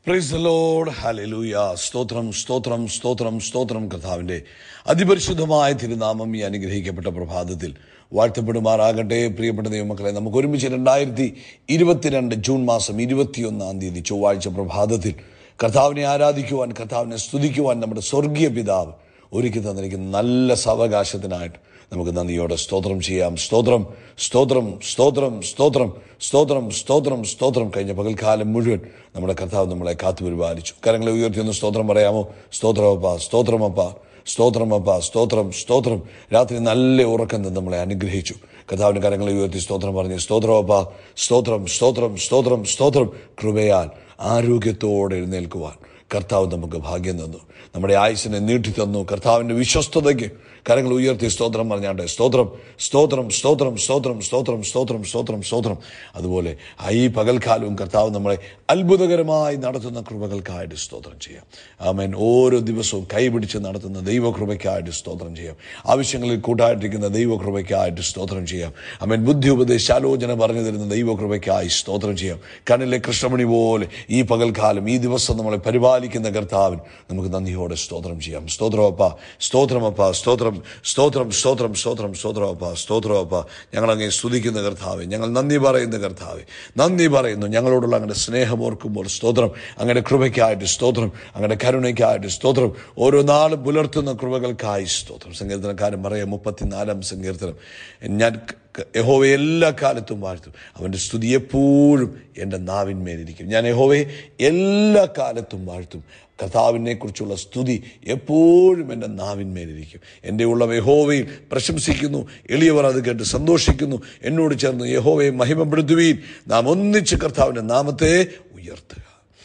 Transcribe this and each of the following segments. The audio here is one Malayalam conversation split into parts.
പ്രൈസ് ലോഡ് ഹലലൂയ സ്തോത്രം സ്തോത്രം സ്തോത്രം സ്തോത്രം കർത്താവിന്റെ അതിപരിശുദ്ധമായ തിരുനാമം ഈ അനുഗ്രഹിക്കപ്പെട്ട പ്രഭാതത്തിൽ വാഴ്ത്തപ്പെടുമാറാകട്ടെ പ്രിയപ്പെട്ട ദൈവമക്കളെ നമുക്ക് ഒരുമിച്ച് രണ്ടായിരത്തി ഇരുപത്തിരണ്ട് ജൂൺ മാസം ഇരുപത്തിയൊന്നാം തീയതി ചൊവ്വാഴ്ച പ്രഭാതത്തിൽ കർത്താവിനെ ആരാധിക്കുവാൻ കർത്താവിനെ സ്തുതിക്കുവാൻ നമ്മുടെ സ്വർഗീയ പിതാവ് ഒരുക്കി തന്നിരിക്കുന്ന നല്ല സാവകാശത്തിനായിട്ട് നമുക്ക് നന്ദിയോടെ സ്തോത്രം ചെയ്യാം സ്തോത്രം സ്തോത്രം സ്തോത്രം സ്തോത്രം സ്തോത്രം സ്തോത്രം സ്തോത്രം കഴിഞ്ഞ പകൽക്കാലം മുഴുവൻ നമ്മുടെ കർത്താവ് നമ്മളെ കാത്തു പരിപാലിച്ചു കരങ്ങളെ ഉയർത്തി ഒന്ന് സ്തോത്രം പറയാമോ സ്തോത്രമപ്പ സ്തോത്രമപ്പ സ്തോത്രമപ്പ സ്തോത്രം സ്തോത്രം രാത്രി നല്ല ഉറക്കം തന്ന് നമ്മളെ അനുഗ്രഹിച്ചു കർത്താവിന്റെ കരങ്ങളെ ഉയർത്തി സ്തോത്രം പറഞ്ഞു സ്തോത്രമപ്പ സ്തോത്രം സ്തോത്രം സ്തോത്രം സ്തോത്രം കൃപയാൽ ആരോഗ്യത്തോടെ എഴുന്നേൽക്കുവാൻ കർത്താവ് നമുക്ക് ഭാഗ്യം തന്നു നമ്മുടെ ആയുസിനെ നീട്ടി തന്നു കർത്താവിന്റെ വിശ്വസ്തതയ്ക്ക് കരങ്ങൾ ഉയർത്തി സ്തോത്രം പറഞ്ഞാണ്ട് സ്തോത്രം സ്തോത്രം സ്തോത്രം സ്തോത്രം സ്തോത്രം സ്തോത്രം സ്തോത്രം സ്തോത്രം അതുപോലെ ആ ഈ പകൽക്കാലവും കർത്താവ് നമ്മളെ അത്ഭുതകരമായി നടത്തുന്ന കൃപകൾക്കായിട്ട് സ്തോത്രം ചെയ്യാം ആമേൻ ഓരോ ദിവസവും കൈപിടിച്ച് നടത്തുന്ന ദൈവകൃപയ്ക്കായിട്ട് സ്തോത്രം ചെയ്യാം ആവശ്യങ്ങളിൽ കൂട്ടായിട്ടിരിക്കുന്ന ദൈവകൃപയ്ക്കായിട്ട് സ്തോത്രം ചെയ്യാം ആമേൻ ബുദ്ധി ഉപദേശാലോചന പറഞ്ഞു തരുന്ന ദൈവകൃപയ്ക്കായി സ്തോത്രം ചെയ്യാം കണ്ണിലെ കൃഷ്ണമണി പോലെ ഈ പകൽക്കാലം ഈ ദിവസം നമ്മളെ പരിപാലിക്കുന്ന കർത്താവിന് നമുക്ക് നന്ദിയോടെ സ്തോത്രം ചെയ്യാം സ്തോത്രമപ്പ സ്തോത്രമപ്പ സ്തോത്രം സ്തോത്രം സ്തോത്രം സ്തോത്രം സ്തോത്രമപ്പ സ്തോത്രമപ്പ ഞങ്ങൾ അങ്ങേ സ്തുതിക്കുന്ന കർത്താവ് ഞങ്ങൾ നന്ദി പറയുന്ന കർത്താവ് നന്ദി പറയുന്നു ഞങ്ങളോടുള്ള അങ്ങയുടെ സ്നേഹം ഓർക്കുമ്പോൾ സ്തോത്രം അങ്ങയുടെ കൃപയ്ക്കായിട്ട് സ്തോത്രം അങ്ങയുടെ കരുണയ്ക്കായിട്ട് സ്തോത്രം ഓരോ നാളും പുലർത്തുന്ന കൃപകൾക്കായി സ്തോത്രം സങ്കീർത്തനക്കാരൻ പറയാം മുപ്പത്തിനാലാം സങ്കീർത്തനം ഞാൻ യഹോവയെ എല്ലാ കാലത്തും വാഴ്ത്തും അവൻ്റെ സ്തുതി എപ്പോഴും എൻ്റെ നാവിന്മേലിരിക്കും ഞാൻ യഹോവയെ എല്ലാ കാലത്തും വാഴ്ത്തും കർത്താവിനെ കുറിച്ചുള്ള സ്തുതി എപ്പോഴും എൻ്റെ നാവിന്മേലിരിക്കും എൻ്റെ ഉള്ള യഹോവയിൽ പ്രശംസിക്കുന്നു എളിയവർ അത് കേട്ട് സന്തോഷിക്കുന്നു എന്നോട് ചേർന്ന് യഹോവയെ മഹിമപ്പെടുത്തുകയും നാം ഒന്നിച്ച് കർത്താവിൻ്റെ നാമത്തെ ഉയർത്തുക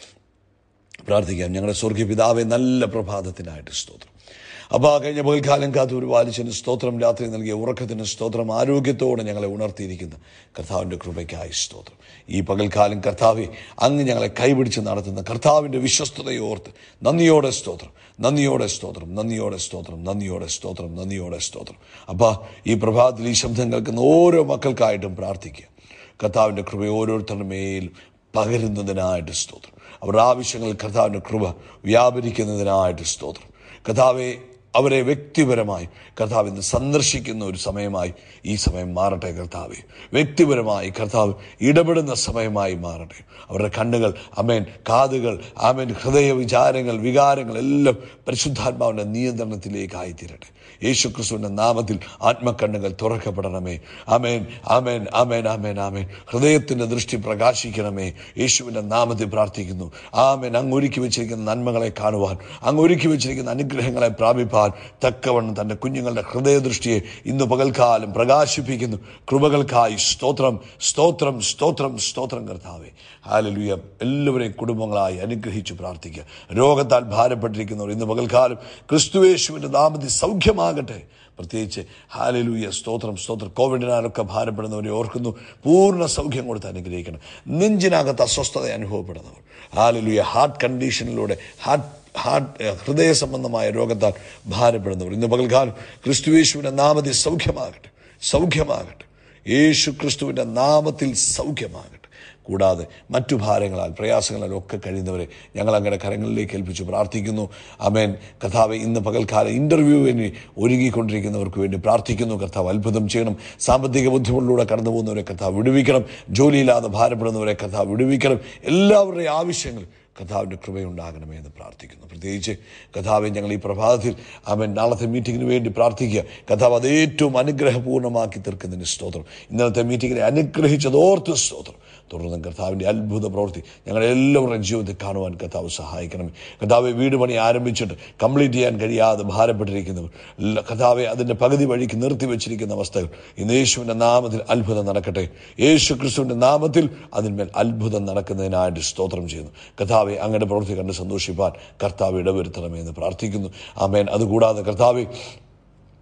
പ്രാർത്ഥിക്കാം ഞങ്ങളുടെ സ്വർഗീയ പിതാവെ നല്ല പ്രഭാതത്തിനായിട്ട് സ്തോത്രം അപ്പോൾ ആ കഴിഞ്ഞ പകൽക്കാലം കാത്ത് ഒരു വാലിച്ചന് സ്തോത്രം രാത്രി നൽകിയ ഉറക്കത്തിന് സ്തോത്രം ആരോഗ്യത്തോടെ ഞങ്ങളെ ഉണർത്തിയിരിക്കുന്ന കർത്താവിൻ്റെ കൃപയ്ക്കായി സ്തോത്രം ഈ പകൽക്കാലം കർത്താവെ അങ്ങ് ഞങ്ങളെ കൈപിടിച്ച് നടത്തുന്ന കർത്താവിൻ്റെ വിശ്വസ്തതയെ ഓർത്ത് നന്ദിയോടെ സ്തോത്രം നന്ദിയോടെ സ്തോത്രം നന്ദിയോടെ സ്തോത്രം നന്ദിയോടെ സ്തോത്രം നന്ദിയോടെ സ്തോത്രം അപ്പോൾ ഈ പ്രഭാതത്തിൽ ഈ ശബ്ദം കേൾക്കുന്ന ഓരോ മക്കൾക്കായിട്ടും പ്രാർത്ഥിക്കുക കർത്താവിൻ്റെ കൃപ ഓരോരുത്തരുടെ മേൽ പകരുന്നതിനായിട്ട് സ്തോത്രം അവരുടെ ആവശ്യങ്ങൾ കർത്താവിൻ്റെ കൃപ വ്യാപരിക്കുന്നതിനായിട്ട് സ്തോത്രം കർത്താവെ അവരെ വ്യക്തിപരമായി കർത്താവ് ഇന്ന് സന്ദർശിക്കുന്ന ഒരു സമയമായി ഈ സമയം മാറട്ടെ കർത്താവെ വ്യക്തിപരമായി കർത്താവ് ഇടപെടുന്ന സമയമായി മാറട്ടെ അവരുടെ കണ്ണുകൾ അമേൻ കാതുകൾ ആമേൻ ഹൃദയ വിചാരങ്ങൾ വികാരങ്ങൾ എല്ലാം പരിശുദ്ധാത്മാവിൻ്റെ നിയന്ത്രണത്തിലേക്കായി തീരട്ടെ യേശു ക്രിസ്തുവിൻ്റെ നാമത്തിൽ ആത്മക്കണ്ണുകൾ തുറക്കപ്പെടണമേ ആമേൻ ആമേൻ ആമേൻ ആമേൻ ആമേൻ ഹൃദയത്തിൻ്റെ ദൃഷ്ടി പ്രകാശിക്കണമേ യേശുവിൻ്റെ നാമത്തിൽ പ്രാർത്ഥിക്കുന്നു ആമേൻ അങ്ങ് ഒരുക്കി വെച്ചിരിക്കുന്ന നന്മകളെ കാണുവാൻ അങ്ങ് ഒരുക്കി വെച്ചിരിക്കുന്ന അനുഗ്രഹങ്ങളെ പ്രാപിപ്പാൻ തക്കവണ്ണം തൻ്റെ കുഞ്ഞുങ്ങളുടെ ഹൃദയദൃഷ്ടിയെ ഇന്ന് പകൽക്കാലം പ്രകാശിപ്പിക്കുന്നു കൃപകൾക്കായി സ്തോത്രം സ്തോത്രം സ്തോത്രം സ്തോത്രം കർത്താവെ ഹാലലുയ എല്ലാവരെയും കുടുംബങ്ങളായി അനുഗ്രഹിച്ച് പ്രാർത്ഥിക്കുക രോഗത്താൽ ഭാരപ്പെട്ടിരിക്കുന്നവർ ഇന്ന് പകൽക്കാലം ക്രിസ്തുവേശുവിൻ്റെ നാമത്തിൽ സൗഖ്യമാകട്ടെ പ്രത്യേകിച്ച് ഹാലലൂയ സ്തോത്രം സ്തോത്രം കോവിഡിനാലൊക്കെ ഭാരപ്പെടുന്നവരെ ഓർക്കുന്നു പൂർണ്ണ സൗഖ്യം കൊടുത്ത് അനുഗ്രഹിക്കണം നെഞ്ചിനകത്ത് അസ്വസ്ഥത അനുഭവപ്പെടുന്നവർ ഹാലലൂയ ഹാർട്ട് കണ്ടീഷനിലൂടെ ഹാർട്ട് ഹാർട്ട് ഹൃദയ സംബന്ധമായ രോഗത്താൽ ഭാരപ്പെടുന്നവർ ഇന്ന് പകൽക്കാലം ക്രിസ്തുവേശുവിൻ്റെ നാമത്തിൽ സൗഖ്യമാകട്ടെ സൗഖ്യമാകട്ടെ യേശു ക്രിസ്തുവിൻ്റെ നാമത്തിൽ സൗഖ്യമാകട്ടെ കൂടാതെ മറ്റു ഭാരങ്ങളാൽ പ്രയാസങ്ങളാൽ ഒക്കെ കഴിയുന്നവരെ ഞങ്ങൾ അങ്ങനെ കരങ്ങളിലേക്ക് ഏൽപ്പിച്ച് പ്രാർത്ഥിക്കുന്നു അമേൻ കർത്താവ് ഇന്ന് പകൽക്കാലം ഇൻ്റർവ്യൂവിന് ഒരുങ്ങിക്കൊണ്ടിരിക്കുന്നവർക്ക് വേണ്ടി പ്രാർത്ഥിക്കുന്നു കർത്താവ് അത്ഭുതം ചെയ്യണം സാമ്പത്തിക ബുദ്ധിമുട്ടിലൂടെ കടന്നു പോകുന്നവരെ കർത്താവ് വിടുവിക്കണം ജോലിയില്ലാതെ ഭാരപ്പെടുന്നവരെ കർത്താവ് വിടുവിക്കണം എല്ലാവരുടെയും ആവശ്യങ്ങൾ കഥാവിൻ്റെ കൃപയുണ്ടാകണമേ എന്ന് പ്രാർത്ഥിക്കുന്നു പ്രത്യേകിച്ച് കഥാവെ ഞങ്ങൾ ഈ പ്രഭാതത്തിൽ അവൻ നാളത്തെ മീറ്റിങ്ങിന് വേണ്ടി പ്രാർത്ഥിക്കുക കഥാവ് അത് ഏറ്റവും അനുഗ്രഹപൂർണ്ണമാക്കി തീർക്കുന്നതിന് സ്തോത്രം ഇന്നലത്തെ മീറ്റിങ്ങിനെ അനുഗ്രഹിച്ചത് ഓർത്ത് സ്തോത്രം തുടർന്ന് കർത്താവിൻ്റെ അത്ഭുത പ്രവൃത്തി ഞങ്ങളുടെ എല്ലാവരുടെയും ജീവിതത്തിൽ കാണുവാൻ കർത്താവ് സഹായിക്കണമേ കർത്താവ് വീട് പണി ആരംഭിച്ചിട്ട് കംപ്ലീറ്റ് ചെയ്യാൻ കഴിയാതെ ഭാരപ്പെട്ടിരിക്കുന്നവർ കർത്താവെ അതിൻ്റെ പകുതി വഴിക്ക് നിർത്തി വെച്ചിരിക്കുന്ന അവസ്ഥകൾ ഇന്ന് യേശുവിൻ്റെ നാമത്തിൽ അത്ഭുതം നടക്കട്ടെ യേശു ക്രിസ്തുവിൻ്റെ നാമത്തിൽ അതിന്മേൽ അത്ഭുതം നടക്കുന്നതിനായിട്ട് സ്തോത്രം ചെയ്യുന്നു കർത്താവെ അങ്ങയുടെ പ്രവൃത്തി കണ്ട് സന്തോഷിപ്പാൻ കർത്താവ് ഇടവരുത്തണമേ എന്ന് പ്രാർത്ഥിക്കുന്നു ആമേൻ അതുകൂടാതെ കർത്താവെ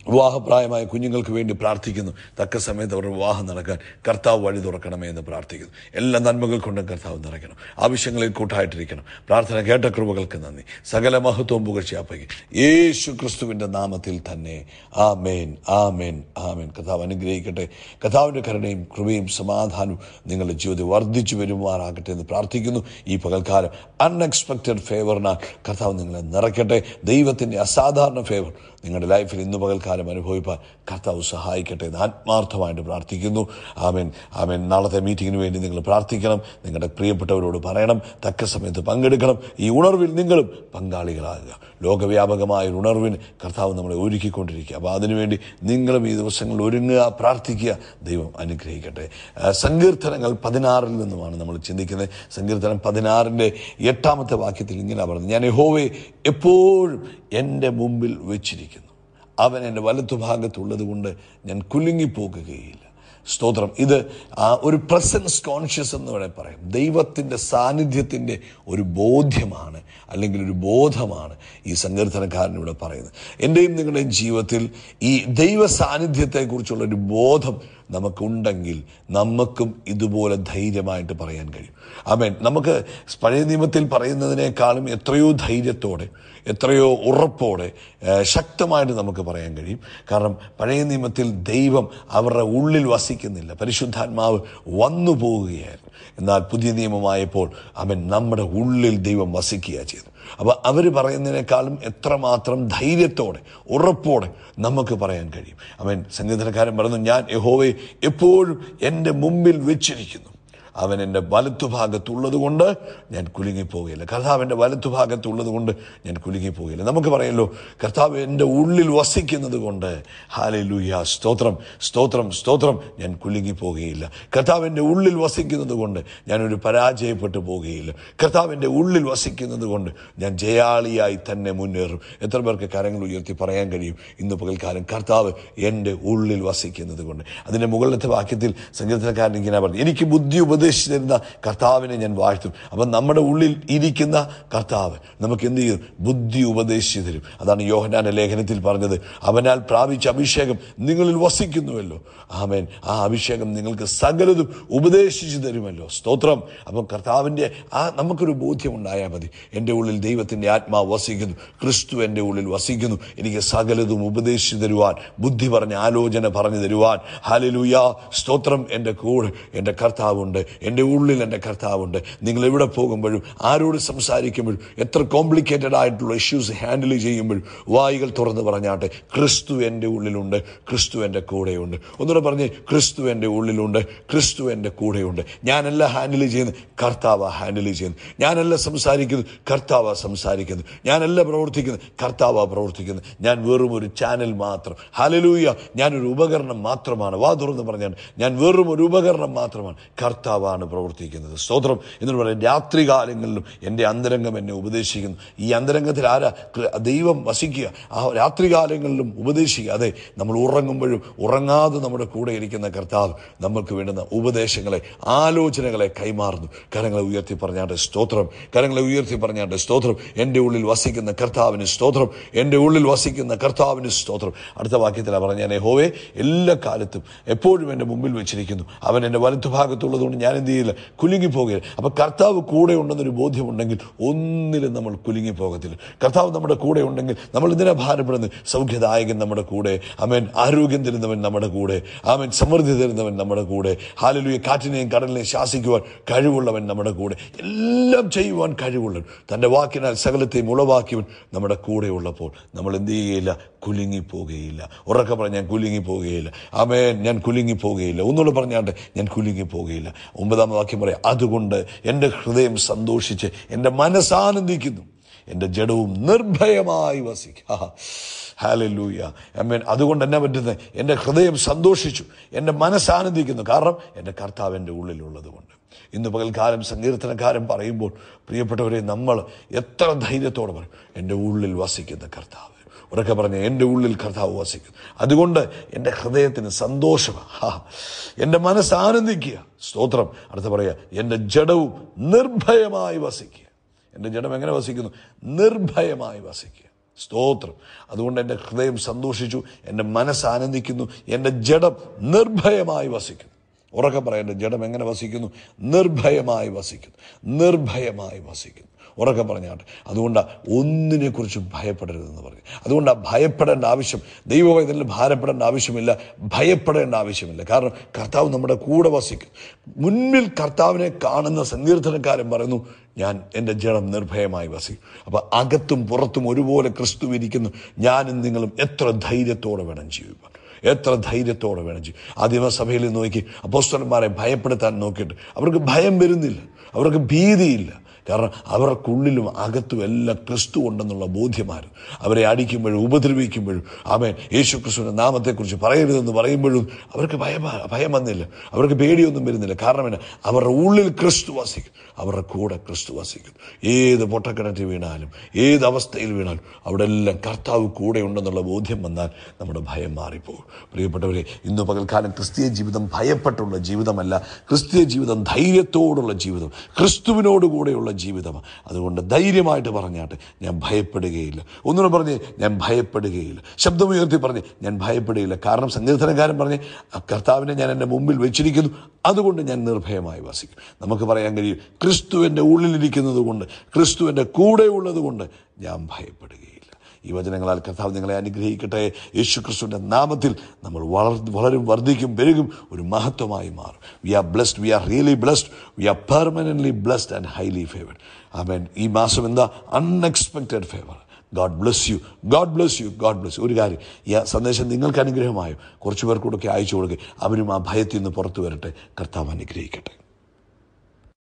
വിവാഹപ്രായമായ കുഞ്ഞുങ്ങൾക്ക് വേണ്ടി പ്രാർത്ഥിക്കുന്നു തക്ക സമയത്ത് അവരുടെ വിവാഹം നടക്കാൻ കർത്താവ് വഴി തുറക്കണമേ എന്ന് പ്രാർത്ഥിക്കുന്നു എല്ലാ നന്മകൾ കൊണ്ടും കർത്താവ് നിറയ്ക്കണം ആവശ്യങ്ങളിൽ കൂട്ടായിട്ടിരിക്കണം പ്രാർത്ഥന കേട്ട കൃപകൾക്ക് നന്ദി സകല മഹത്വവും പുകഴ്ചയാപ്പയ്ക്ക് യേശു ക്രിസ്തുവിൻ്റെ നാമത്തിൽ തന്നെ ആമേൻ ആമേൻ ആമേൻ കർത്താവ് അനുഗ്രഹിക്കട്ടെ കർത്താവിൻ്റെ കരുണയും കൃപയും സമാധാനവും നിങ്ങളുടെ ജീവിതത്തിൽ വർദ്ധിച്ചു വരുമാറാകട്ടെ എന്ന് പ്രാർത്ഥിക്കുന്നു ഈ പകൽക്കാലം അൺഎക്സ്പെക്റ്റഡ് ഫേവറിനാൽ കർത്താവ് നിങ്ങളെ നിറയ്ക്കട്ടെ ദൈവത്തിൻ്റെ അസാധാരണ ഫേവർ നിങ്ങളുടെ ലൈഫിൽ ഇന്ന് പകൽക്കാലം അനുഭവിപ്പാൻ കർത്താവ് സഹായിക്കട്ടെ എന്ന് ആത്മാർത്ഥമായിട്ട് പ്രാർത്ഥിക്കുന്നു ആമേൻ ആമേൻ നാളത്തെ മീറ്റിങ്ങിന് വേണ്ടി നിങ്ങൾ പ്രാർത്ഥിക്കണം നിങ്ങളുടെ പ്രിയപ്പെട്ടവരോട് പറയണം തക്ക സമയത്ത് പങ്കെടുക്കണം ഈ ഉണർവിൽ നിങ്ങളും പങ്കാളികളാകുക ലോകവ്യാപകമായ ഒരു ഉണർവിന് കർത്താവ് നമ്മളെ ഒരുക്കിക്കൊണ്ടിരിക്കുക അപ്പോൾ അതിനുവേണ്ടി നിങ്ങളും ഈ ദിവസങ്ങളിൽ ഒരുങ്ങുക പ്രാർത്ഥിക്കുക ദൈവം അനുഗ്രഹിക്കട്ടെ ആ, സങ്കീർത്തനങ്ങൾ പതിനാറിൽ നിന്നുമാണ് നമ്മൾ ചിന്തിക്കുന്നത് സങ്കീർത്തനം പതിനാറിൻ്റെ എട്ടാമത്തെ വാക്യത്തിൽ ഇങ്ങനെ പറഞ്ഞു ഞാൻ യഹോവയെ എപ്പോഴും എൻ്റെ മുമ്പിൽ വെച്ചിരിക്കുന്നു അവൻ എൻ്റെ വലത്തുഭാഗത്തുള്ളത് കൊണ്ട് ഞാൻ കുലുങ്ങിപ്പോകുകയില്ല സ്തോത്രം ഇത് ആ ഒരു പ്രസൻസ് കോൺഷ്യസ് എന്ന് വേണേൽ പറയാം ദൈവത്തിൻ്റെ സാന്നിധ്യത്തിൻ്റെ ഒരു ബോധ്യമാണ് അല്ലെങ്കിൽ ഒരു ബോധമാണ് ഈ സങ്കീർത്തനക്കാരൻ ഇവിടെ പറയുന്നത് എൻ്റെയും നിങ്ങളുടെയും ജീവിതത്തിൽ ഈ ദൈവ സാന്നിധ്യത്തെക്കുറിച്ചുള്ള ഒരു ബോധം നമുക്കുണ്ടെങ്കിൽ നമുക്കും ഇതുപോലെ ധൈര്യമായിട്ട് പറയാൻ കഴിയും ആമേൻ നമുക്ക് പഴയ നിയമത്തിൽ പറയുന്നതിനേക്കാളും എത്രയോ ധൈര്യത്തോടെ എത്രയോ ഉറപ്പോടെ ഏഹ്, ശക്തമായിട്ട് നമുക്ക് പറയാൻ കഴിയും കാരണം പഴയ നിയമത്തിൽ ദൈവം അവരുടെ ഉള്ളിൽ വസിക്കുന്നില്ല പരിശുദ്ധാത്മാവ് വന്നു പോവുകയായിരുന്നു എന്നാൽ പുതിയ നിയമമായപ്പോൾ അവൻ നമ്മുടെ ഉള്ളിൽ ദൈവം വസിക്കുക ചെയ്തു അപ്പോൾ അവർ പറയുന്നതിനേക്കാളും എത്രമാത്രം ധൈര്യത്തോടെ ഉറപ്പോടെ നമുക്ക് പറയാൻ കഴിയും അവൻ സംഗീതക്കാരൻ പറഞ്ഞു ഞാൻ യഹോവയെ എപ്പോഴും എൻ്റെ മുമ്പിൽ വെച്ചിരിക്കുന്നു അവൻ എൻ്റെ വലത്തുഭാഗത്തുള്ളത് കൊണ്ട് ഞാൻ കുലുങ്ങിപ്പോവുകയില്ല കർത്താവ് എൻ്റെ വലത്തുഭാഗത്തുള്ളത് കൊണ്ട് ഞാൻ കുലുങ്ങിപ്പോവുകയില്ല നമുക്ക് പറയല്ലോ കർത്താവ് എൻ്റെ ഉള്ളിൽ വസിക്കുന്നത് കൊണ്ട് ഹാലലൂയ സ്തോത്രം സ്തോത്രം സ്തോത്രം ഞാൻ കുലുങ്ങിപ്പോവുകയില്ല കർത്താവ് എൻ്റെ ഉള്ളിൽ വസിക്കുന്നത് കൊണ്ട് ഞാനൊരു പരാജയപ്പെട്ടു പോവുകയില്ല കർത്താവ് എൻ്റെ ഉള്ളിൽ വസിക്കുന്നത് കൊണ്ട് ഞാൻ ജയാളിയായി തന്നെ മുന്നേറും എത്ര പേർക്ക് കരങ്ങൾ ഉയർത്തി പറയാൻ കഴിയും ഇന്ന് പകൽക്കാലം കർത്താവ് എൻ്റെ ഉള്ളിൽ വസിക്കുന്നത് കൊണ്ട് അതിൻ്റെ മുകളിലത്തെ വാക്യത്തിൽ സങ്കീർത്തനക്കാരൻ ഇങ്ങനെ പറഞ്ഞു എനിക്ക് ബുദ്ധി ഉപദേശിച്ചു തരുന്ന കർത്താവിനെ ഞാൻ വാഴ്ത്തും അപ്പം നമ്മുടെ ഉള്ളിൽ ഇരിക്കുന്ന കർത്താവ് നമുക്ക് എന്ത് ചെയ്യും ബുദ്ധി ഉപദേശിച്ചു തരും അതാണ് യോഹനാന്റെ ലേഖനത്തിൽ പറഞ്ഞത് അവനാൽ പ്രാപിച്ച അഭിഷേകം നിങ്ങളിൽ വസിക്കുന്നുവല്ലോ ആമേൻ ആ അഭിഷേകം നിങ്ങൾക്ക് സകലതും ഉപദേശിച്ചു തരുമല്ലോ സ്തോത്രം അപ്പം കർത്താവിൻ്റെ ആ നമുക്കൊരു ബോധ്യം ഉണ്ടായാൽ മതി എൻ്റെ ഉള്ളിൽ ദൈവത്തിൻ്റെ ആത്മാവ് വസിക്കുന്നു ക്രിസ്തു എൻ്റെ ഉള്ളിൽ വസിക്കുന്നു എനിക്ക് സകലതും ഉപദേശിച്ചു തരുവാൻ ബുദ്ധി പറഞ്ഞ ആലോചന പറഞ്ഞു തരുവാൻ ഹാലലൂയ സ്തോത്രം എൻ്റെ കൂടെ എൻ്റെ കർത്താവുണ്ട് എൻ്റെ ഉള്ളിൽ എൻ്റെ കർത്താവുണ്ട് നിങ്ങൾ എവിടെ പോകുമ്പോഴും ആരോട് സംസാരിക്കുമ്പോഴും എത്ര കോംപ്ലിക്കേറ്റഡ് ആയിട്ടുള്ള ഇഷ്യൂസ് ഹാൻഡിൽ ചെയ്യുമ്പോഴും വായികൾ തുറന്ന് പറഞ്ഞാട്ടെ ക്രിസ്തു എൻ്റെ ഉള്ളിലുണ്ട് ക്രിസ്തു എൻ്റെ കൂടെയുണ്ട് ഒന്നുകൂടെ പറഞ്ഞ് ക്രിസ്തു എൻ്റെ ഉള്ളിലുണ്ട് ക്രിസ്തു എൻ്റെ കൂടെയുണ്ട് ഞാനല്ല ഹാൻഡിൽ ചെയ്യുന്നത് കർത്താവ ഹാൻഡിൽ ചെയ്യുന്നത് ഞാനല്ല സംസാരിക്കുന്നത് കർത്താവ സംസാരിക്കുന്നത് ഞാനല്ല പ്രവർത്തിക്കുന്നത് കർത്താവ പ്രവർത്തിക്കുന്നത് ഞാൻ വെറും ഒരു ചാനൽ മാത്രം ഹലലൂയ ഞാനൊരു ഉപകരണം മാത്രമാണ് വാ തുറന്ന് പറഞ്ഞാൽ ഞാൻ വെറും ഒരു ഉപകരണം മാത്രമാണ് കർത്താവാണ് പ്രവർത്തിക്കുന്നത് സ്തോത്രം എന്ന് പറയാം രാത്രികാലങ്ങളിലും എൻ്റെ അന്തരംഗം എന്നെ ഉപദേശിക്കുന്നു ഈ അന്തരംഗത്തിൽ ആരാ കൃ- ദൈവം വസിക്കുക ആ രാത്രികാലങ്ങളിലും ഉപദേശിക്കുക അതെ നമ്മൾ ഉറങ്ങുമ്പോഴും ഉറങ്ങാതെ നമ്മുടെ കൂടെ ഇരിക്കുന്ന കർത്താവ് നമ്മൾക്ക് വേണ്ടുന്ന ഉപദേശങ്ങളെ ആലോചനകളെ കൈമാറുന്നു കരങ്ങളെ ഉയർത്തി പറഞ്ഞാണ്ട് സ്തോത്രം കരങ്ങളെ ഉയർത്തി പറഞ്ഞാണ്ട് സ്തോത്രം എൻ്റെ ഉള്ളിൽ വസിക്കുന്ന കർത്താവിന് സ്തോത്രം എൻ്റെ ഉള്ളിൽ വസിക്കുന്ന കർത്താവിന് സ്തോത്രം അടുത്ത വാക്യത്തിലാണ് പറഞ്ഞ ഞാൻ ഹോവേ എല്ലാ കാലത്തും എപ്പോഴും എൻ്റെ മുമ്പിൽ വെച്ചിരിക്കുന്നു അവൻ എൻ്റെ വലത്തുഭാഗത്തുള്ളതുകൊണ്ട് ഞാൻ എന്ത് ചെയ്യില്ല കുലുങ്ങി പോകുകയില്ല അപ്പൊ കർത്താവ് കൂടെ ഉണ്ടെന്നൊരു ബോധ്യമുണ്ടെങ്കിൽ ഒന്നിലും നമ്മൾ കുലുങ്ങി പോകത്തില്ല കർത്താവ് നമ്മുടെ കൂടെ ഉണ്ടെങ്കിൽ നമ്മൾ ഇതിനെ ഭാരപ്പെടുന്നത് സൗഖ്യദായകൻ നമ്മുടെ കൂടെ അവൻ ആരോഗ്യം തരുന്നവൻ നമ്മുടെ കൂടെ അവൻ സമൃദ്ധി തരുന്നവൻ നമ്മുടെ കൂടെ ഹാലലുയെ കാറ്റിനെയും കടലിനെയും ശാസിക്കുവാൻ കഴിവുള്ളവൻ നമ്മുടെ കൂടെ എല്ലാം ചെയ്യുവാൻ കഴിവുള്ളവൻ തൻ്റെ വാക്കിനാൽ സകലത്തെയും ഉളവാക്കിയവൻ നമ്മുടെ കൂടെ ഉള്ളപ്പോൾ നമ്മൾ എന്ത് ചെയ്യുകയില്ല കുലുങ്ങി പോകുകയില്ല ഉറക്കെ പറഞ്ഞ് ഞാൻ കുലുങ്ങി പോകുകയില്ല ആമേൻ ഞാൻ കുലുങ്ങി പോകുകയില്ല ഒന്നുകൂടെ പറഞ്ഞാണ്ട് ഞാൻ കുലുങ്ങി പോകുകയില്ല ഒമ്പതാം വാക്യം പറയാം അതുകൊണ്ട് എൻ്റെ ഹൃദയം സന്തോഷിച്ച് എൻ്റെ മനസ്സാനന്ദിക്കുന്നു എൻ്റെ ജഡവും നിർഭയമായി വസിക്കുക ഹാലൂയ അമ്മേൻ അതുകൊണ്ട് എന്നാ പറ്റുന്നത് എൻ്റെ ഹൃദയം സന്തോഷിച്ചു എൻ്റെ മനസ്സാനന്ദിക്കുന്നു കാരണം എൻ്റെ കർത്താവ് എൻ്റെ ഉള്ളിലുള്ളത് കൊണ്ട് ഇന്ന് പകൽക്കാലം സങ്കീർത്തനക്കാരൻ പറയുമ്പോൾ പ്രിയപ്പെട്ടവരെ നമ്മൾ എത്ര ധൈര്യത്തോടെ പറയും എൻ്റെ ഉള്ളിൽ വസിക്കുന്ന കർത്താവ് ഉറക്കെ പറഞ്ഞ എൻ്റെ ഉള്ളിൽ കർത്താവ് വസിക്കുന്നു അതുകൊണ്ട് എൻ്റെ ഹൃദയത്തിന് സന്തോഷമാണ് ഹാ. എൻ്റെ മനസ്സ് ആനന്ദിക്കുക സ്തോത്രം അടുത്ത പറയുക എൻ്റെ ജഡവും നിർഭയമായി വസിക്കുക എൻ്റെ ജഡം എങ്ങനെ വസിക്കുന്നു നിർഭയമായി വസിക്കുക സ്തോത്രം അതുകൊണ്ട് എൻ്റെ ഹൃദയം സന്തോഷിച്ചു എൻ്റെ മനസ്സ് ആനന്ദിക്കുന്നു എൻ്റെ ജഡം നിർഭയമായി വസിക്കുന്നു ഉറക്കെ പറയാം എൻ്റെ ജഡം എങ്ങനെ വസിക്കുന്നു നിർഭയമായി വസിക്കുന്നു നിർഭയമായി വസിക്കുന്നു ഉറക്കെ പറഞ്ഞാട്ടെ അതുകൊണ്ടാണ് ഒന്നിനെക്കുറിച്ചും ഭയപ്പെടരുതെന്ന് പറഞ്ഞു അതുകൊണ്ടാണ് ഭയപ്പെടേണ്ട ആവശ്യം ദൈവവൈദ്യനിൽ ഭാരപ്പെടേണ്ട ആവശ്യമില്ല ഭയപ്പെടേണ്ട ആവശ്യമില്ല കാരണം കർത്താവ് നമ്മുടെ കൂടെ വസിക്കും മുൻപിൽ കർത്താവിനെ കാണുന്ന സങ്കീർത്തനക്കാരൻ പറയുന്നു ഞാൻ എൻ്റെ ജഡം നിർഭയമായി വസിക്കും അപ്പോൾ അകത്തും പുറത്തും ഒരുപോലെ ക്രിസ്തു ഇരിക്കുന്നു ഞാനും നിങ്ങളും എത്ര ധൈര്യത്തോടെ വേണം ജീവിക്കാൻ എത്ര ധൈര്യത്തോടെ വേണം ചെയ്യും ആദിമസഭയിൽ നോക്കി അപ്പോസ്തലന്മാരെ ഭയപ്പെടുത്താൻ നോക്കിയിട്ട് അവർക്ക് ഭയം വരുന്നില്ല അവർക്ക് ഭീതിയില്ല കാരണം അവർക്കുള്ളിലും അകത്തും എല്ലാം ക്രിസ്തു ഉണ്ടെന്നുള്ള ബോധ്യമായിരുന്നു അവരെ അടിക്കുമ്പോഴും ഉപദ്രവിക്കുമ്പോഴും അവൻ യേശു ക്രിസ്തുവിൻ്റെ നാമത്തെക്കുറിച്ച് പറയരുതെന്ന് പറയുമ്പോഴും അവർക്ക് ഭയം ഭയം വന്നില്ല അവർക്ക് പേടിയൊന്നും വരുന്നില്ല കാരണം എന്നാ അവരുടെ ഉള്ളിൽ ക്രിസ്തു വസിക്കും അവരുടെ കൂടെ ക്രിസ്തു വസിക്കും ഏത് പൊട്ടക്കിണറ്റിൽ വീണാലും ഏത് അവസ്ഥയിൽ വീണാലും അവിടെ എല്ലാം കർത്താവ് കൂടെ ഉണ്ടെന്നുള്ള ബോധ്യം വന്നാൽ നമ്മുടെ ഭയം മാറിപ്പോകും പ്രിയപ്പെട്ടവരെ ഇന്ന് പകൽക്കാലം ക്രിസ്തീയ ജീവിതം ഭയപ്പെട്ടുള്ള ജീവിതമല്ല ക്രിസ്തീയ ജീവിതം ധൈര്യത്തോടുള്ള ജീവിതം ക്രിസ്തുവിനോട് കൂടെയുള്ള ജീവിതമാണ് അതുകൊണ്ട് ധൈര്യമായിട്ട് പറഞ്ഞാട്ടെ ഞാൻ ഭയപ്പെടുകയില്ല ഒന്നുകൂടെ പറഞ്ഞ് ഞാൻ ഭയപ്പെടുകയില്ല ശബ്ദമുയർത്തി പറഞ്ഞ് ഞാൻ ഭയപ്പെടുകയില്ല കാരണം സങ്കീർത്തനക്കാരൻ പറഞ്ഞ് "ആ കർത്താവിനെ ഞാൻ എൻ്റെ മുമ്പിൽ വെച്ചിരിക്കുന്നു അതുകൊണ്ട് ഞാൻ നിർഭയമായി വസിക്കും നമുക്ക് പറയാൻ കഴിയും ക്രിസ്തു എൻ്റെ ഉള്ളിലിരിക്കുന്നത് കൊണ്ട് ക്രിസ്തു എൻ്റെ കൂടെ ഉള്ളത് കൊണ്ട് ഞാൻ ഭയപ്പെടുകയില്ല ഈ വചനങ്ങളാൽ കർത്താവ് നിങ്ങളെ അനുഗ്രഹിക്കട്ടെ യേശു ക്രിസ്തുവിൻ്റെ നാമത്തിൽ നമ്മൾ വളർ വളരും വർദ്ധിക്കും പെരുകും ഒരു മഹത്വമായി മാറും we are blessed we are really blessed we are permanently blessed and highly favoured amen ഈ മാസം എന്താ unexpected favour God bless you God bless you God bless you ഒരു കാര്യം ഈ സന്ദേശം നിങ്ങൾക്ക് അനുഗ്രഹമായോ കുറച്ച് പേർക്കൂടൊക്കെ അയച്ചു കൊടുക്കുക അവരും ആ ഭയത്തിൽ നിന്ന് പുറത്തു വരട്ടെ കർത്താവ് അനുഗ്രഹിക്കട്ടെ